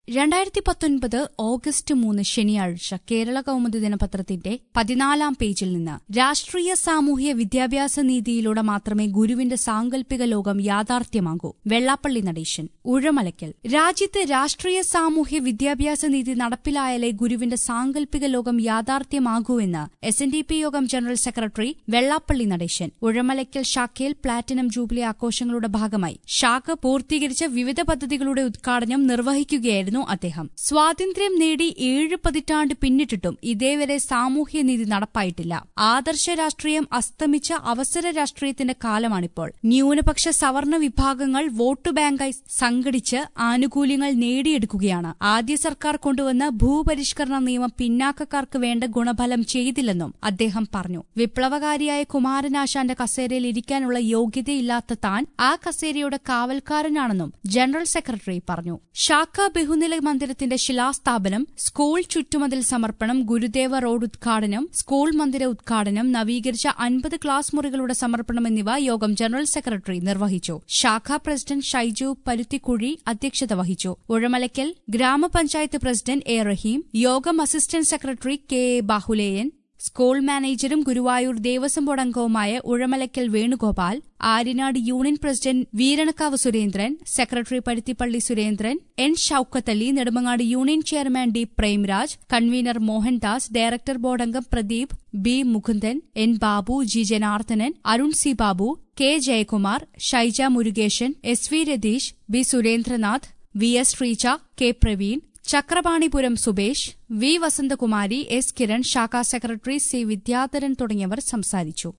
രണ്ടായിരത്തി പത്തൊൻപത് ഓഗസ്റ്റ് മൂന്ന് ശനിയാഴ്ച കേരള കൗമുദി ദിനപത്രത്തിന്റെ പതിനാലാം പേജിൽ നിന്ന് രാഷ്ട്രീയ സാമൂഹ്യ വിദ്യാഭ്യാസ നീതിയിലൂടെ മാത്രമേ ഗുരുവിന്റെ സാങ്കല്പിക ലോകം യാഥാർത്ഥ്യമാകൂ വെള്ളാപ്പള്ളി നടേശൻ ഉഴമലയ്ക്കൽ രാജ്യത്ത് രാഷ്ട്രീയ സാമൂഹ്യ വിദ്യാഭ്യാസ നീതി നടപ്പിലായാലേ ഗുരുവിന്റെ സാങ്കല്പിക ലോകം യാഥാർത്ഥ്യമാകൂ എന്ന് എസ് എൻ ഡി പി യോഗം ജനറൽ സെക്രട്ടറി വെള്ളാപ്പള്ളി നടേശൻ ഉഴമലയ്ക്കൽ ശാഖയിൽ പ്ലാറ്റിനം ജൂബിലി ആഘോഷങ്ങളുടെ ഭാഗമായി ശാഖ പൂർത്തീകരിച്ച വിവിധ പദ്ധതികളുടെ ഉദ്ഘാടനം നിർവഹിക്കുകയായിരുന്നു അദ്ദേഹം സ്വാതന്ത്ര്യം നേടി ഏഴ് പതിറ്റാണ്ട് പിന്നിട്ടിട്ടും ഇതേവരെ സാമൂഹ്യനീതി നടപ്പായിട്ടില്ല ആദർശ രാഷ്ട്രീയം അസ്തമിച്ച അവസര രാഷ്ട്രീയത്തിന്റെ കാലമാണിപ്പോൾ ന്യൂനപക്ഷ സവർണ വിഭാഗങ്ങൾ വോട്ട് ബാങ്കായി സംഘടിച്ച് ആനുകൂല്യങ്ങൾ നേടിയെടുക്കുകയാണ് ആദ്യ സർക്കാർ കൊണ്ടുവന്ന ഭൂപരിഷ്കരണ നിയമം പിന്നാക്കക്കാർക്ക് വേണ്ട ഗുണഫലം ചെയ്തില്ലെന്നും അദ്ദേഹം പറഞ്ഞു വിപ്ലവകാരിയായ കുമാരനാശാന്റെ കസേരയിൽ ഇരിക്കാനുള്ള യോഗ്യതയില്ലാത്ത താൻ ആ കസേരയുടെ കാവൽക്കാരനാണെന്നും ജനറൽ സെക്രട്ടറി പറഞ്ഞു ശാഖ ബഹുനില മന്ദിരത്തിന്റെ ശിലാസ്ഥാപനം സ്കൂൾ ചുറ്റുമതിൽ സമർപ്പണം ഗുരുദേവ റോഡ് ഉദ്ഘാടനം സ്കൂൾ മന്ദിര ഉദ്ഘാടനം നവീകരിച്ച അൻപത് ക്ലാസ് മുറികളുടെ സമർപ്പണം എന്നിവ യോഗം ജനറൽ സെക്രട്ടറി നിർവഹിച്ചു ശാഖാ പ്രസിഡന്റ് ഷൈജു പരുത്തിക്കുഴി അധ്യക്ഷത വഹിച്ചു ഉഴമലയ്ക്കൽ ഗ്രാമപഞ്ചായത്ത് പ്രസിഡന്റ് എ റഹീം യോഗം assistant secretary K A Bahuleyan school മാനേജരും ഗുരുവായൂർ ദേവസ്വം ബോർഡ് അംഗവുമായ Uzhamalakkal Venugopal Aryanad union president Veeranakavu Surendran secretary Paruthippally Surendran N Shoukathali Nedumangad union chairman D Premraj convener Mohandas director board അംഗം Pradeep B Mukundan N Babu G Janardhanan Arun C Babu K Jayakumar Shyja Murukesan S V Ratheesh B Surendranath V S Sreeja K Praveen Chakrapanipuram Subesh V Vasanthakumari S Kiran ശാഖാ secretary C Vidyadharan തുടങ്ങിയവർ സംസാരിച്ചു